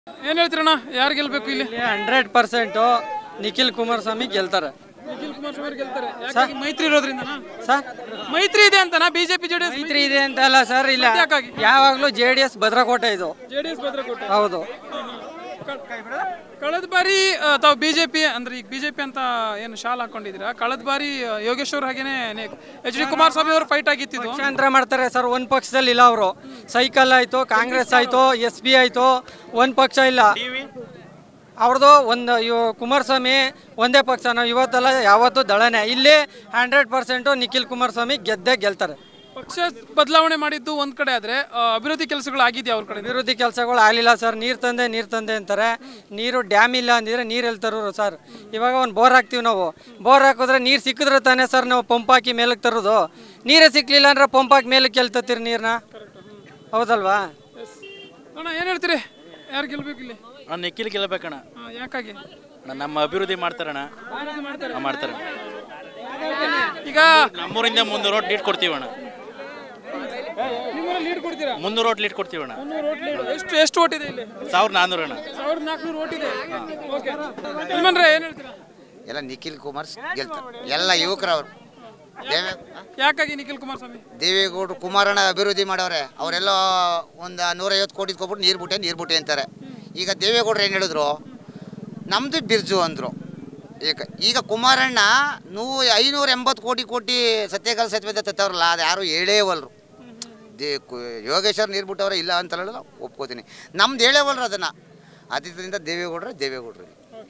ಏನ್ ಹೇಳ್ತೀರಣ್ಣ ಯಾರು ಗೆಲ್ಬೇಕು ಇಲ್ಲಿ ಹಂಡ್ರೆಡ್ ಪರ್ಸೆಂಟು ನಿಖಿಲ್ ಕುಮಾರಸ್ವಾಮಿ ಗೆಲ್ತಾರೆ ನಿಖಿಲ್ ಕುಮಾರಸ್ವಾಮಿ ಗೆಲ್ತಾರೆ ಯಾಕಾಗಿ ಮೈತ್ರಿ ಇರೋದ್ರಿಂದ ಸರ್ ಮೈತ್ರಿ ಇದೆ ಅಂತನಾ ಬಿಜೆಪಿ ಜೆಡಿಎಸ್ ಮೈತ್ರಿ ಇದೆ ಅಂತ ಅಲ್ಲ ಸರ್ ಇಲ್ಲ ಯಾಕಾಗಿ? ಯಾವಾಗಲೂ ಜೆ ಡಿ ಎಸ್ ಭದ್ರಕೋಟೆ ಇದು ಜೆಡಿಎಸ್ ಭದ್ರಕೋಟೆ ಹೌದು ಕಳೆದ ಬಾರಿ ಆ, ತಾವು ಬಿಜೆಪಿ ಅಂದ್ರೆ ಈಗ ಬಿಜೆಪಿ ಅಂತ ಏನು ಶಾಲ್ ಹಾಕೊಂಡಿದ್ದೀರಾ ಕಳೆದ ಬಾರಿ ಆ, ಯೋಗೇಶ್ ಅವ್ರ ಹಾಗೇನೆ ಎಚ್ ಡಿ ಕುಮಾರಸ್ವಾಮಿ ಅವರು ಫೈಟ್ ಆಗಿತ್ತಿದ್ದು ಪಕ್ಷಾಂತರ ಮಾಡ್ತಾರೆ ಸರ್ ಒಂದು ಪಕ್ಷದಲ್ಲಿ ಇಲ್ಲ ಅವರು ಸೈಕಲ್ ಆಯಿತು ಕಾಂಗ್ರೆಸ್ ಆಯಿತು ಎಸ್ ಪಿ ಆಯಿತು ಒಂದು ಪಕ್ಷ ಇಲ್ಲ ಅವ್ರದ್ದು ಒಂದು ಇವು ಕುಮಾರಸ್ವಾಮಿ ಒಂದೇ ಪಕ್ಷ ನಾವು ಇವತ್ತೆಲ್ಲ ಯಾವತ್ತೂ ದಳನೆ ಇಲ್ಲಿ ಹಂಡ್ರೆಡ್ ಪರ್ಸೆಂಟು ನಿಖಿಲ್ ಕುಮಾರಸ್ವಾಮಿ ಗೆದ್ದೇ ಗೆಲ್ತಾರೆ ಪಕ್ಷ ಬದಲಾವಣೆ ಮಾಡಿದ್ದು ಒಂದ್ ಕಡೆ ಆದ್ರೆ ಆ, ಅಭಿವೃದ್ಧಿ ಕೆಲಸಗಳು ಆಗಿದೆಯಾ ಅವ್ರ ಕಡೆ ಅಭಿವೃದ್ಧಿ ಕೆಲಸಗಳು ಆಗಲಿಲ್ಲ ಸರ್ ನೀರು ತಂದೆ ನೀರು ತಂದೆ ಅಂತಾರೆ ನೀರು ಡ್ಯಾಮ್ ಇಲ್ಲ ಅಂದಿದ್ರೆ ನೀರು ಎಲ್ಲಿ ತರೋರು ಸರ್ ಇವಾಗ ಒಂದು ಬೋರ್ ಹಾಕ್ತೀವಿ ನಾವು ಬೋರ್ ಹಾಕಿದ್ರೆ ನೀರು ಸಿಕ್ಕಿದ್ರೆ ತಾನೇ ಸರ್ ನಾವು ಪಂಪ್ ಹಾಕಿ ಮೇಲಕ್ಕೆ ತರೋದು ನೀರೇ ಸಿಕ್ಲಿಲ್ಲ ಅಂದ್ರೆ ಪಂಪ್ ಹಾಕಿ ಮೇಲಕ್ಕೆ ಎಲ್ಲಿ ತತ್ತೀರಿ ನೀರನ್ನ ಹೌದಲ್ವಾ ಅಣ್ಣ ಏನ್ ಹೇಳ್ತೀರಿ ಯಾರು ಗೆಲ್ಬೇಕು ಇಲ್ಲಿ ನಾನು ನಿಖಿಲ್ ಗೆಲ್ಲಬೇಕಣ್ಣ ಆ, ಯಾಕಾಗಿ ಅಣ್ಣ, ನಮ್ಮ ಅಭಿವೃದ್ಧಿ ಮಾಡ್ತಾರಣ್ಣ ಹಾ, ಮಾಡ್ತಾರೆ ಈಗ ನಮ್ಮೂರಿಂದ ಮುನ್ನೂರು ರೋಡ್ ಲೀಡ್ ಕೊಡ್ತೀವಣ್ಣ ನಿಮ್ಮಲ್ಲಿ ಲೀಡ್ ಕೊಡ್ತೀರಾ ಮುನ್ನೂರು ರೋಡ್ ಲೀಡ್ ಕೊಡ್ತೀವಣ್ಣ ಮುನ್ನೂರು ಓಟ್ ಲೀಡ್ ಎಷ್ಟು ಎಷ್ಟು ಓಟ್ ಇದೆ ಇಲ್ಲಿ ಸಾವಿರದ ನಾನ್ನೂರು ಅಣ್ಣ ಸಾವಿರದ ನಾಲ್ಕುನೂರು ಓಟ್ ಇದೆ ಓಕೆ ಯಜಮಾನ್ರೆ ಏನ್ ಹೇಳ್ತೀರಾ ಎಲ್ಲ ನಿಖಿಲ್ ಕುಮಾರ್ ಗೆಲ್ತಾರೆ ಎಲ್ಲ ಯುವಕರವ್ರು ದೇವೇ ಯಾಕಾಗಿ ನಿಖಿಲ್ ಕುಮಾರಸ್ವಾಮಿ ದೇವೇಗೌಡರು ಕುಮಾರಣ್ಣ ಅಭಿವೃದ್ಧಿ ಮಾಡವ್ರೆ ಅವರೆಲ್ಲ ಒಂದು ನೂರೈವತ್ತು ಕೋಟಿ ಕೊಟ್ಬಿಟ್ಟು ನೀರು ಬುಟ್ಟೆ ನೀರು ಬುಟ್ಟೆ ಅಂತಾರೆ ಈಗ ದೇವೇಗೌಡರು ಏನು ಹೇಳಿದ್ರು ನಮ್ಮದು ಬಿರ್ಜು ಅಂದರು ಈಗ ಈಗ ಕುಮಾರಣ್ಣ ನೂ ಐನೂರ ಎಂಬತ್ತು ಕೋಟಿ ಕೋಟಿ ಸತ್ಯಕಾಲ ಸತ್ಯವೇದ ತತ್ತವ್ರಲ್ಲ ಅದು ಯಾರು ಹೇಳೇವಲ್ರು ದೇ ಕು- ಯೋಗೇಶ್ವರ್ ನೀರು ಬಿಟ್ಟವ್ರೆ ಇಲ್ಲ ಅಂತ ಹೇಳಲ್ಲ ಒಪ್ಕೋತೀನಿ ನಮ್ದು ಹೇಳೇವಲ್ರು ಅದನ್ನು ಅದರಿಂದ ದೇವೇಗೌಡರು ದೇವೇಗೌಡರು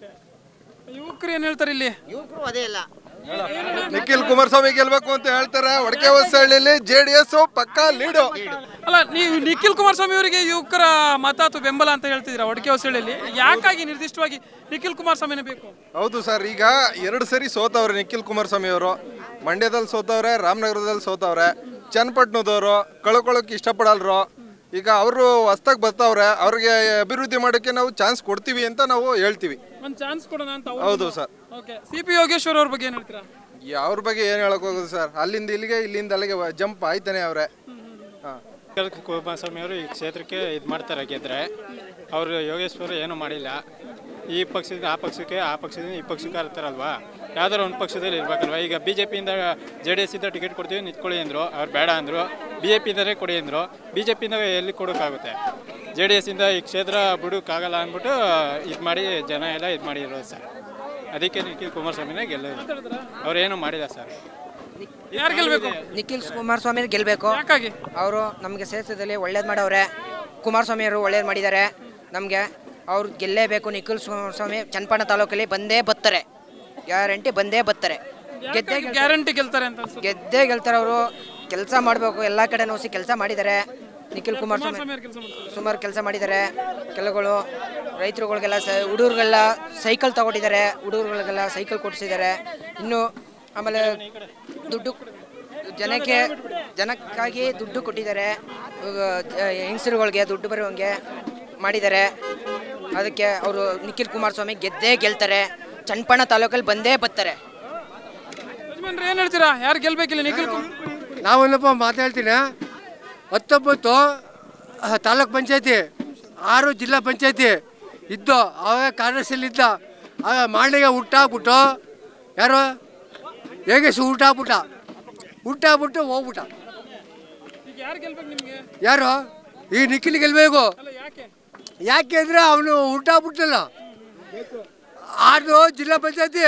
ಯುವಕರು ಏನ್ ಹೇಳ್ತಾರೆ ಇಲ್ಲಿ ಯುವಕರು ಅದೇ ಇಲ್ಲ ನಿಖಿಲ್ ಕುಮಾರಸ್ವಾಮಿ ಗೆಲ್ಬೇಕು ಅಂತ ಹೇಳ್ತಾರೆ ಒಡಕೆ ಹೊಸಹಳ್ಳಿಲಿ ಜೆ ಡಿ ಎಸ್ ಪಕ್ಕಾ ಲೀಡು ಅಲ್ಲ ನೀವು ನಿಖಿಲ್ ಕುಮಾರಸ್ವಾಮಿ ಅವರಿಗೆ ಯುವಕರ ಮತ ಅಥವಾ ಬೆಂಬಲ ಅಂತ ಹೇಳ್ತಿದ್ದೀರಾ ಒಡಕೆ ಹೊಸಳ್ಳಿಯಲ್ಲಿ ಯಾಕಾಗಿ ನಿರ್ದಿಷ್ಟವಾಗಿ ನಿಖಿಲ್ ಕುಮಾರಸ್ವಾಮಿನೇ ಬೇಕು ಹೌದು ಸರ್ ಈಗ ಎರಡು ಸರಿ ಸೋತವ್ರೆ ನಿಖಿಲ್ ಕುಮಾರಸ್ವಾಮಿ ಅವರು ಮಂಡ್ಯದಲ್ಲಿ ಸೋತವ್ರೆ ರಾಮನಗರದಲ್ಲಿ ಸೋತವ್ರೆ ಚನ್ನಪಟ್ಟಣದವರು ಕಳ್ಕೊಳ್ಳೋಕೆ ಇಷ್ಟಪಡಲ್ರು ಈಗ ಅವರು ಹೊಸ್ದಾಗಿ ಬರ್ತಾವ್ರೆ ಅವ್ರಿಗೆ ಅಭಿವೃದ್ಧಿ ಮಾಡೋಕ್ಕೆ ನಾವು ಚಾನ್ಸ್ ಕೊಡ್ತೀವಿ ಅಂತ ನಾವು ಹೇಳ್ತೀವಿ ಒಂದು ಚಾನ್ಸ್ ಕೊಡೋಣ ಅಂತ ಅವ್ರು- ಹೌದು sir okay C P Yogeshwar ಅವ್ರ ಬಗ್ಗೆ ಏನ್ ಹೇಳ್ತೀರಾ ಅವ್ರ ಬಗ್ಗೆ ಏನು ಹೇಳಕ್ ಹೋಗೋದು ಸರ್ ಅಲ್ಲಿಂದ ಇಲ್ಲಿಗೆ ಇಲ್ಲಿಂದ ಅಲ್ಲಿಗೆ ಜಂಪ್ ಆಯ್ತಾನೆ ಅವ್ರೆ ಹಾಂ ಕುಮಾರಸ್ವಾಮಿ ಅವರು ಈ ಕ್ಷೇತ್ರಕ್ಕೆ ಇದು ಮಾಡ್ತಾರೆ ಗೆದ್ರೆ ಅವರು ಯೋಗೇಶ್ವರ ಏನೂ ಮಾಡಿಲ್ಲ ಈ ಪಕ್ಷದಿಂದ ಆ ಪಕ್ಷಕ್ಕೆ ಆ ಪಕ್ಷದಿಂದ ಈ ಪಕ್ಷಕ್ಕೆ ಇರ್ತಾರಲ್ವಾ ಯಾವ್ದಾರು ಒಂದು ಪಕ್ಷದಲ್ಲಿ ಇರ್ಬೇಕಲ್ವಾ ಈಗ ಬಿ ಜೆ ಪಿಯಿಂದ ಜೆ ಡಿ ಎಸ್ ಇಂದ ಟಿಕೆಟ್ ಕೊಡ್ತೀವಿ ನಿಂತ್ಕೊಳ್ಳಿ ಅಂದರು ಅವ್ರು ಬೇಡ ಅಂದರು ಬಿ ಜೆ ಪಿಯಿಂದಲೇ ಕೊಡಿ ಅಂದರು ಬಿ ಜೆ ಪಿಯಿಂದ ಎಲ್ಲಿ ಕೊಡೋಕ್ಕಾಗುತ್ತೆ ಜೆ ಡಿ ಎಸ್ ಇಂದ ಈ ಕ್ಷೇತ್ರ ಬಿಡೋಕ್ಕಾಗಲ್ಲ ಅಂದ್ಬಿಟ್ಟು ಇದು ಮಾಡಿ ಜನ ಎಲ್ಲ ಇದು ಮಾಡಿರೋದು ಸರ್ ಅದಕ್ಕೆ ನಿಖಿಲ್ ಕುಮಾರಸ್ವಾಮಿನೇ ಗೆಲ್ಲೋದು ಅವ್ರೇನು ಮಾಡಿಲ್ಲ ಸರ್ ಯಾರು ಗೆಲ್ಬೇಕು ನಿಖಿಲ್ ಕುಮಾರಸ್ವಾಮಿ ಗೆಲ್ಲಬೇಕು ಯಾಕಾಗಿ ಅವರು ನಮಗೆ ಕ್ಷೇತ್ರದಲ್ಲಿ ಒಳ್ಳೇದು ಮಾಡವ್ರೆ ಕುಮಾರಸ್ವಾಮಿ ಅವರು ಒಳ್ಳೇದು ಮಾಡಿದ್ದಾರೆ ನಮಗೆ ಅವ್ರು ಗೆಲ್ಲೇಬೇಕು ನಿಖಿಲ್ ಕುಮಾರಸ್ವಾಮಿ ಚನ್ನಪಟ್ಟಣ ತಾಲೂಕಲ್ಲಿ ಬಂದೇ ಬತ್ತಾರೆ ಗ್ಯಾರಂಟಿ ಬಂದೇ ಬತ್ತಾರೆ ಗೆದ್ದೇ ಗೆಲ್ತಾರೆ. ಗ್ಯಾರಂಟಿ ಗೆಲ್ತಾರೆ ಅಂತ ಅನ್ಸುತ್ತೆ ಗೆದ್ದೇ ಗೆಲ್ತಾರೆ ಅವರು ಕೆಲಸ ಮಾಡಬೇಕು ಎಲ್ಲ ಕಡೆ ನೋಸಿ ಕೆಲಸ ಮಾಡಿದ್ದಾರೆ ನಿಖಿಲ್ ಕುಮಾರಸ್ವಾಮಿ ಕುಮಾರಸ್ವಾಮಿ ಅವ್ರು ಕೆಲಸ ಮಾಡ್ತಾರೆ ಸುಮಾರು ಕೆಲಸ ಮಾಡಿದ್ದಾರೆ ಕೆಲಗಳು ರೈತರುಗಳಿಗೆಲ್ಲ ಸ ಹುಡುಗರಿಗೆಲ್ಲ ಸೈಕಲ್ ತಗೊಂಡಿದ್ದಾರೆ ಹುಡುಗರುಗಳಿಗೆಲ್ಲ ಸೈಕಲ್ ಕೊಡಿಸಿದ್ದಾರೆ ಇನ್ನು ಆಮೇಲೆ ದುಡ್ಡು ಜನಕ್ಕೆ ಜನಕ್ಕಾಗಿ ದುಡ್ಡು ಕೊಟ್ಟಿದ್ದಾರೆ ಹೆಂಗಸರುಗಳಿಗೆ ದುಡ್ಡು ಬರುವಂಗೆ ಮಾಡಿದ್ದಾರೆ ಅದಕ್ಕೆ ಅವರು ನಿಖಿಲ್ ಕುಮಾರಸ್ವಾಮಿ ಗೆದ್ದೇ ಗೆಲ್ತಾರೆ ಚನ್ನಪಣ್ಣ ತಾಲೂಕಲ್ಲಿ ಬಂದೇ ಬರ್ತಾರೆ ಯಜಮಾನ್ರೆ ಏನ್ ಹೇಳ್ತೀರಾ ಯಾರು ಗೆಲ್ಬೇಕಿಲ್ಲ ನಿಖಿಲ್ ಕುಮಾರ್ ನಾವೊಂದಪ್ಪ ಮಾತಾಡ್ತೀನಿ ಹತ್ತೊಂಬತ್ತು ಆ, ತಾಲೂಕ್ ಪಂಚಾಯತಿ ಆರು ಜಿಲ್ಲಾ ಪಂಚಾಯತಿ ಇದ್ದು ಅವಾಗ ಕಾಂಗ್ರೆಸ್ಸಲ್ಲಿದ್ದ ಆಗ ಮಾಡಿಗೆ ಹುಟ್ಟಾಕ್ಬಿಟ್ಟು ಯಾರು ಹೇಗೆ ಹುಟ್ಟಾಕ್ಬಿಟ್ಟ ಹುಟ್ಟಾಕ್ಬಿಟ್ಟು ಹೋಗ್ಬಿಟ್ಟ ಈಗ ಯಾರು ಗೆಲ್ಬೇಕು ನಿಮ್ಗೆ ಯಾರು ಈ ನಿಖಿಲ್ ಗೆಲ್ಬೇಕು ಅಲ್ಲ ಯಾಕೆ ಯಾಕೆ ಅಂದರೆ ಅವನು ಹುಟ್ಟಾಕ್ಬಿಟ್ಟಲ್ಲ ಆರು ಜಿಲ್ಲಾ ಪಂಚಾಯತಿ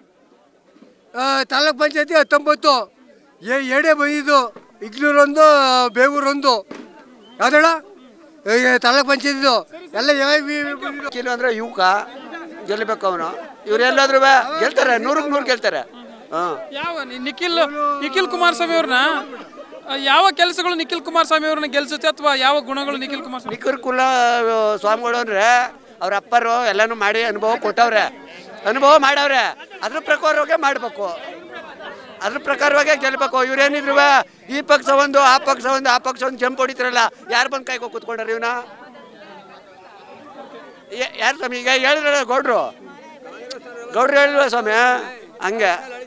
ತಾಲೂಕ್ ಪಂಚಾಯತಿ ಹತ್ತೊಂಬತ್ತು ಏ ಏಡೆ ಬಂದಿದ್ದು ಇಗ್ಲೂರೊಂದು ಬೇಗೂರೊಂದು ಯಾವ್ದಳ ತಾಲೂಕ್ ಪಂಚಾಯತಿದು ಎಲ್ಲ ಯಾವ ನಿಖಿಲ್ ಅಂದ್ರೆ ಯುವಕ ಗೆಲ್ಲಬೇಕು ಅವನು ಇವ್ರು ಎಲ್ಲಾದ್ರೂ ಗೆಲ್ತಾರೆ ನೂರಕ್ಕೆ ನೂರು ಗೆಲ್ತಾರೆ ಹಾಂ ಯಾವ ನಿ- ನಿಖಿಲ್ ನಿಖಿಲ್ ಕುಮಾರಸ್ವಾಮಿ ಅವ್ರನ್ನ ಆ, ಯಾವ ಕೆಲಸಗಳು ನಿಖಿಲ್ ಕುಮಾರಸ್ವಾಮಿ ಅವ್ರನ್ನ ಗೆಲ್ಸುತ್ತೆ ಅಥವಾ ಯಾವ ಗುಣಗಳು ನಿಖಿಲ್ ಕುಮಾರಸ್ವಾಮಿ ನಿಖಿಲ್ ಕುಲ ಸ್ವಾಮಿಗಳು ಅಂದ್ರೆ ಅವ್ರ ಅಪ್ಪರು ಎಲ್ಲಾನು ಮಾಡಿ ಅನುಭವ ಕೊಟ್ಟವ್ರೆ ಅನುಭವ ಮಾಡವ್ರೆ ಅದ್ರ ಪ್ರಕಾರವಾಗಿ ಮಾಡಬೇಕು ಅದ್ರ ಪ್ರಕಾರವಾಗಿ ಗೆಲ್ಬೇಕು ಇವ್ರೇನಿದ್ರು ಈ ಪಕ್ಷ ಒಂದು ಆ ಪಕ್ಷ ಒಂದು ಆ ಪಕ್ಷ ಒಂದು ಜಂಪ್ ಹೊಡಿತಾರಲ್ಲ ಯಾರು ಬಂದು ಕೈಗೆ ಕೂತ್ಕೊಂಡ್ರ ಇವನ ಯಾರು ಸ್ವಾಮಿ ಈಗ ಹೇಳಿದ್ರಲ್ಲ ಗೌಡ್ರು ಗೌಡ್ರು ಹೇಳಿಲ್ವ ಸ್ವಾಮಿ ಹಂಗೆ